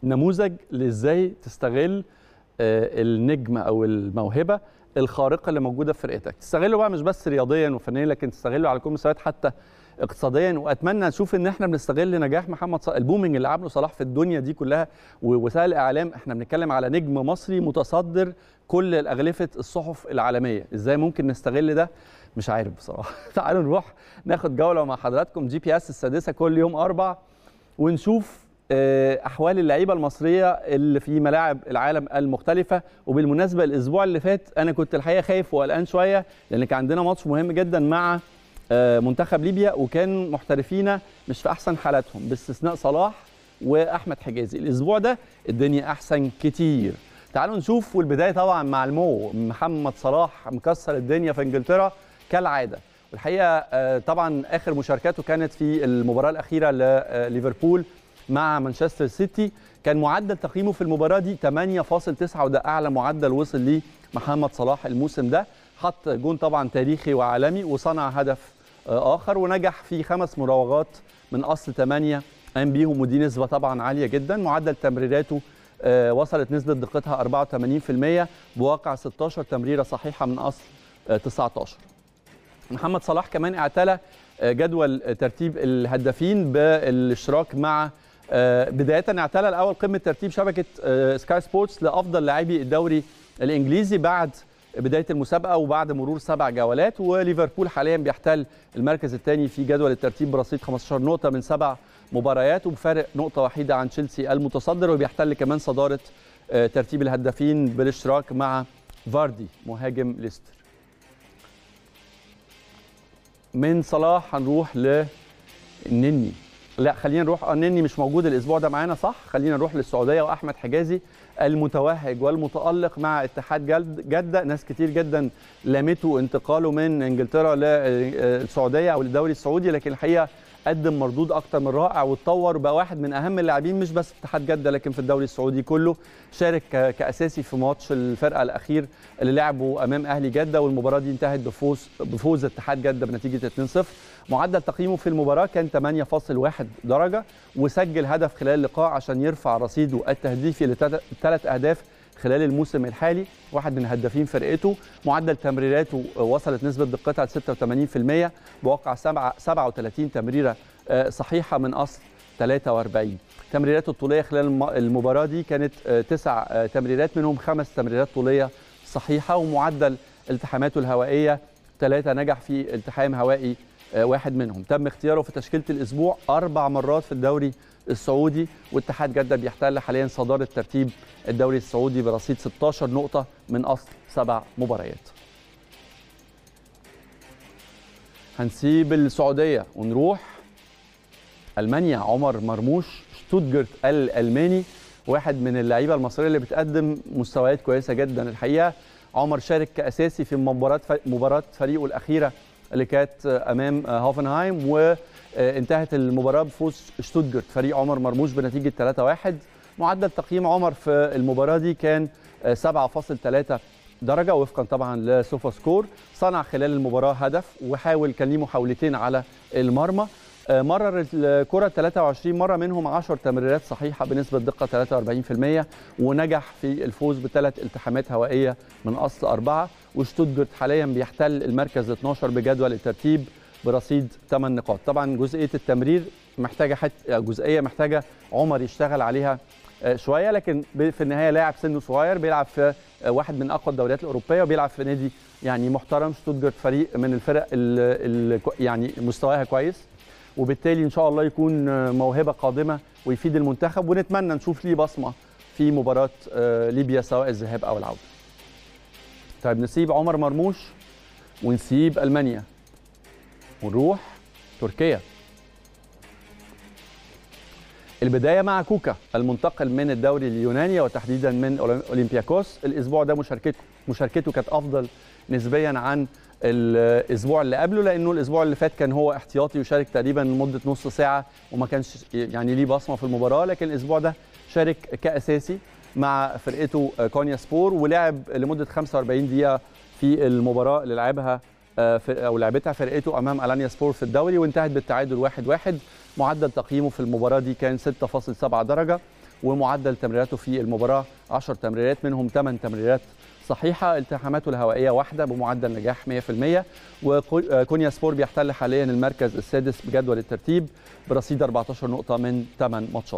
نموذج لازاي تستغل آه، النجم او الموهبه الخارقه اللي موجوده في فرقتك تستغله بقى مش بس رياضيا وفنيا لكن تستغله على كل المستويات حتى اقتصاديا واتمنى نشوف ان احنا بنستغل نجاح محمد صلاح البومنج اللي عمله صلاح في الدنيا دي كلها ووسائل الاعلام احنا بنتكلم على نجم مصري متصدر كل اغلفه الصحف العالميه ازاي ممكن نستغل ده مش عارف بصراحه تعالوا نروح ناخد جوله مع حضراتكم جي بي اس السادسه كل يوم اربع ونشوف آه، احوال اللعيبه المصريه اللي في ملاعب العالم المختلفه وبالمناسبه الاسبوع اللي فات انا كنت الحقيقه خايف وقلقان شويه لان كان عندنا ماتش مهم جدا مع آه، منتخب ليبيا وكان محترفينا مش في احسن حالاتهم باستثناء صلاح واحمد حجازي الاسبوع ده الدنيا احسن كتير تعالوا نشوف والبدايه طبعا مع المو محمد صلاح مكسر الدنيا في انجلترا كالعاده والحقيقه آه، طبعا اخر مشاركاته كانت في المباراه الاخيره لليفربول مع مانشستر سيتي كان معدل تقييمه في المباراه دي 8.9 وده اعلى معدل وصل ليه محمد صلاح الموسم ده حط جون طبعا تاريخي وعالمي وصنع هدف آه، اخر ونجح في خمس مراوغات من اصل 8 قام بيهم ودي نسبه طبعا عاليه جدا معدل تمريراته آه، وصلت نسبه دقتها 84% بواقع 16 تمريره صحيحه من اصل آه، 19 محمد صلاح كمان اعتلى آه، جدول ترتيب الهدافين بالاشتراك مع آه، بدايه اعتلى الاول قمه ترتيب شبكه آه، سكاي سبورتس لافضل لاعبي الدوري الانجليزي بعد بدايه المسابقه وبعد مرور سبع جولات وليفربول حاليا بيحتل المركز الثاني في جدول الترتيب برصيد 15 نقطه من سبع مباريات وبفارق نقطه وحيده عن تشيلسي المتصدر وبيحتل كمان صداره آه، ترتيب الهدافين بالاشتراك مع فاردي مهاجم ليستر من صلاح هنروح للنني لا خلينا نروح اه النني مش موجود الاسبوع ده معانا صح خلينا نروح للسعوديه واحمد حجازي المتوهج والمتالق مع اتحاد جد- جده ناس كتير جدا لامته انتقاله من انجلترا للسعوديه او للدوري السعودي لكن الحقيقه قدم مردود اكتر من رائع واتطور بقى واحد من اهم اللاعبين مش بس في اتحاد جده لكن في الدوري السعودي كله شارك ك- كاساسي في ماتش الفرقه الاخير اللي لعبه امام اهلي جده والمباراه دي انتهت بفوز بفوز اتحاد جده بنتيجه 2-0 معدل تقييمه في المباراه كان 8.1 درجه وسجل هدف خلال اللقاء عشان يرفع رصيده التهديفي لثلاث اهداف خلال الموسم الحالي واحد من هدافين فرقته معدل تمريراته وصلت نسبه دقتها ل 86% بواقع سبعة- 37 تمريره آه، صحيحه من اصل 43 تمريراته الطوليه خلال الم- المباراه دي كانت آه، تسع آه، تمريرات منهم خمس تمريرات طوليه صحيحه ومعدل التحاماته الهوائيه ثلاثه نجح في التحام هوائي آه، واحد منهم تم اختياره في تشكيله الاسبوع اربع مرات في الدوري السعودي واتحاد جده بيحتل حاليا صداره ترتيب الدوري السعودي برصيد 16 نقطه من اصل سبع مباريات هنسيب السعوديه ونروح المانيا عمر مرموش شتوتجارت الالماني واحد من اللعيبه المصريه اللي بتقدم مستويات كويسه جدا الحقيقه عمر شارك كاساسي في مباراه مباراه فريقه الاخيره اللي كانت امام هوفنهايم وانتهت المباراه بفوز شتوتجارت فريق عمر مرموش بنتيجه 3-1 معدل تقييم عمر في المباراه دي كان 7.3 درجه وفقا طبعا لسوفا سكور صنع خلال المباراه هدف وحاول كان ليه محاولتين على المرمى آه، مرر الكره 23 مره منهم 10 تمريرات صحيحه بنسبه دقه 43% ونجح في الفوز بثلاث التحامات هوائيه من اصل اربعه وشتوتجارت حاليا بيحتل المركز 12 بجدول الترتيب برصيد 8 نقاط طبعا جزئيه التمرير محتاجه حت... جزئيه محتاجه عمر يشتغل عليها آه، شويه لكن ب- في النهايه لاعب سنه صغير بيلعب في آه، واحد من اقوى الدوريات الاوروبيه وبيلعب في نادي يعني محترم شتوتجارت فريق من الفرق ال- ال- يعني مستواها كويس وبالتالي ان شاء الله يكون آه، موهبه قادمه ويفيد المنتخب ونتمنى نشوف ليه بصمه في مباراه آه، ليبيا سواء الذهاب او العوده. طيب نسيب عمر مرموش ونسيب المانيا ونروح تركيا. البدايه مع كوكا المنتقل من الدوري اليوناني وتحديدا من أولي- اولمبياكوس الاسبوع ده مشاركته مشاركته كانت افضل نسبيا عن الاسبوع اللي قبله لانه الاسبوع اللي فات كان هو احتياطي وشارك تقريبا لمده نص ساعه وما كانش يعني ليه بصمه في المباراه لكن الاسبوع ده شارك كاساسي مع فرقته كونيا سبور ولعب لمده 45 دقيقه في المباراه اللي لعبها آه، في- او لعبتها فرقته امام الانيا سبور في الدوري وانتهت بالتعادل 1-1 معدل تقييمه في المباراه دي كان 6.7 درجه ومعدل تمريراته في المباراه 10 تمريرات منهم 8 تمريرات صحيحه التحاماته الهوائيه واحده بمعدل نجاح 100% وكونيا سبور بيحتل حاليا المركز السادس بجدول الترتيب برصيد 14 نقطه من 8 ماتشات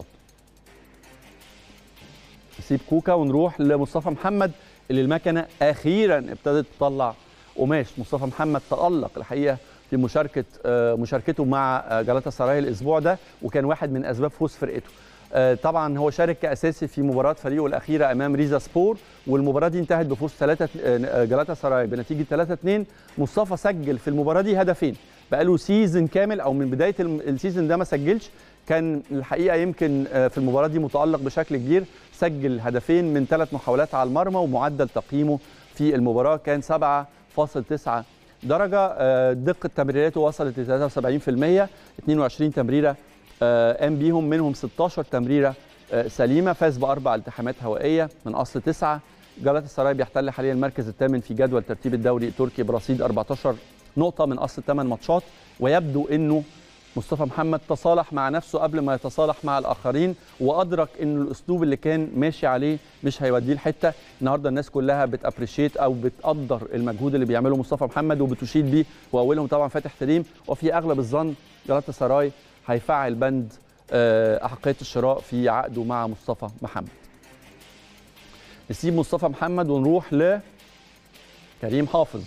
نسيب كوكا ونروح لمصطفى محمد اللي المكنه اخيرا ابتدت تطلع قماش مصطفى محمد تالق الحقيقه في مشاركه مشاركته مع جلاتا سراي الاسبوع ده وكان واحد من اسباب فوز فرقته طبعا هو شارك كاساسي في مباراه فريقه الاخيره امام ريزا سبور والمباراه دي انتهت بفوز 3 جلاتا سراي بنتيجه 3 2 مصطفى سجل في المباراه دي هدفين بقاله سيزون كامل او من بدايه السيزون ده ما سجلش كان الحقيقه يمكن في المباراه دي متالق بشكل كبير سجل هدفين من ثلاث محاولات على المرمى ومعدل تقييمه في المباراه كان 7.9 درجه دقه تمريراته وصلت ل 73% 22 تمريره قام بيهم منهم 16 تمريره سليمه فاز باربع التحامات هوائيه من اصل تسعه جلاتا سراي بيحتل حاليا المركز الثامن في جدول ترتيب الدوري التركي برصيد 14 نقطه من اصل 8 ماتشات ويبدو انه مصطفى محمد تصالح مع نفسه قبل ما يتصالح مع الاخرين وادرك ان الاسلوب اللي كان ماشي عليه مش هيوديه لحته النهارده الناس كلها بتابريشيت او بتقدر المجهود اللي بيعمله مصطفى محمد وبتشيد بيه واولهم طبعا فاتح تريم وفي اغلب الظن جلاتا سراي هيفعل بند احقيه الشراء في عقده مع مصطفى محمد نسيب مصطفى محمد ونروح ل كريم حافظ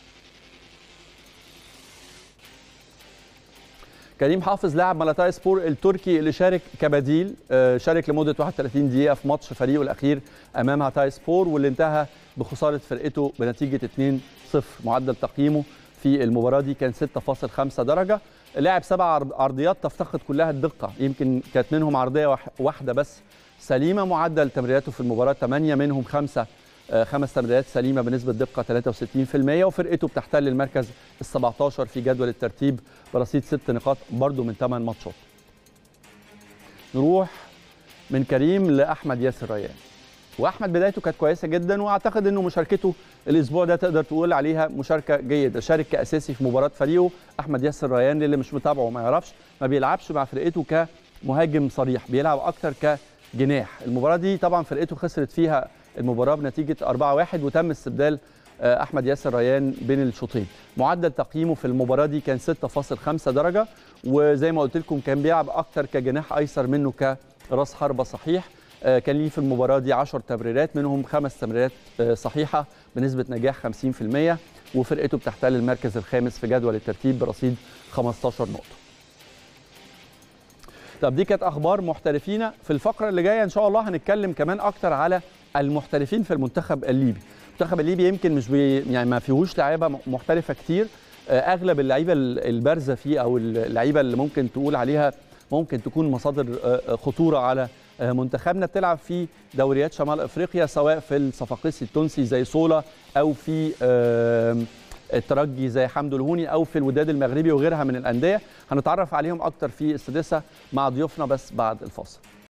كريم حافظ لاعب مالاتاي سبور التركي اللي شارك كبديل شارك لمده 31 دقيقه في ماتش فريقه الاخير امام هاتاي سبور واللي انتهى بخساره فرقته بنتيجه 2-0 معدل تقييمه في المباراه دي كان 6.5 درجه لعب سبع عرضيات تفتقد كلها الدقه يمكن كانت منهم عرضيه واحده بس سليمه معدل تمريراته في المباراه 8 منهم خمسه خمس تمريرات سليمه بنسبه دقه 63% وفرقته بتحتل المركز ال 17 في جدول الترتيب برصيد ست نقاط برضه من 8 ماتشات. نروح من كريم لاحمد ياسر ريان. واحمد بدايته كانت كويسه جدا واعتقد انه مشاركته الاسبوع ده تقدر تقول عليها مشاركه جيده شارك كاساسي في مباراه فريقه احمد ياسر ريان اللي مش متابعه وما يعرفش ما بيلعبش مع فرقته كمهاجم صريح بيلعب اكتر كجناح المباراه دي طبعا فرقته خسرت فيها المباراه بنتيجه 4-1 وتم استبدال احمد ياسر ريان بين الشوطين معدل تقييمه في المباراه دي كان 6.5 درجه وزي ما قلت لكم كان بيلعب اكتر كجناح ايسر منه كراس حربه صحيح كان ليه في المباراه دي 10 تمريرات منهم خمس تمريرات صحيحه بنسبه نجاح 50% وفرقته بتحتل المركز الخامس في جدول الترتيب برصيد 15 نقطه. طب دي كانت اخبار محترفينا في الفقره اللي جايه ان شاء الله هنتكلم كمان اكتر على المحترفين في المنتخب الليبي. المنتخب الليبي يمكن مش بي يعني ما فيهوش لعيبه محترفه كتير اغلب اللعيبه البارزه فيه او اللعيبه اللي ممكن تقول عليها ممكن تكون مصادر خطوره على منتخبنا بتلعب في دوريات شمال افريقيا سواء في الصفاقسي التونسي زي صولا او في الترجي زي حمدو الهوني او في الوداد المغربي وغيرها من الانديه هنتعرف عليهم اكتر في السادسه مع ضيوفنا بس بعد الفاصل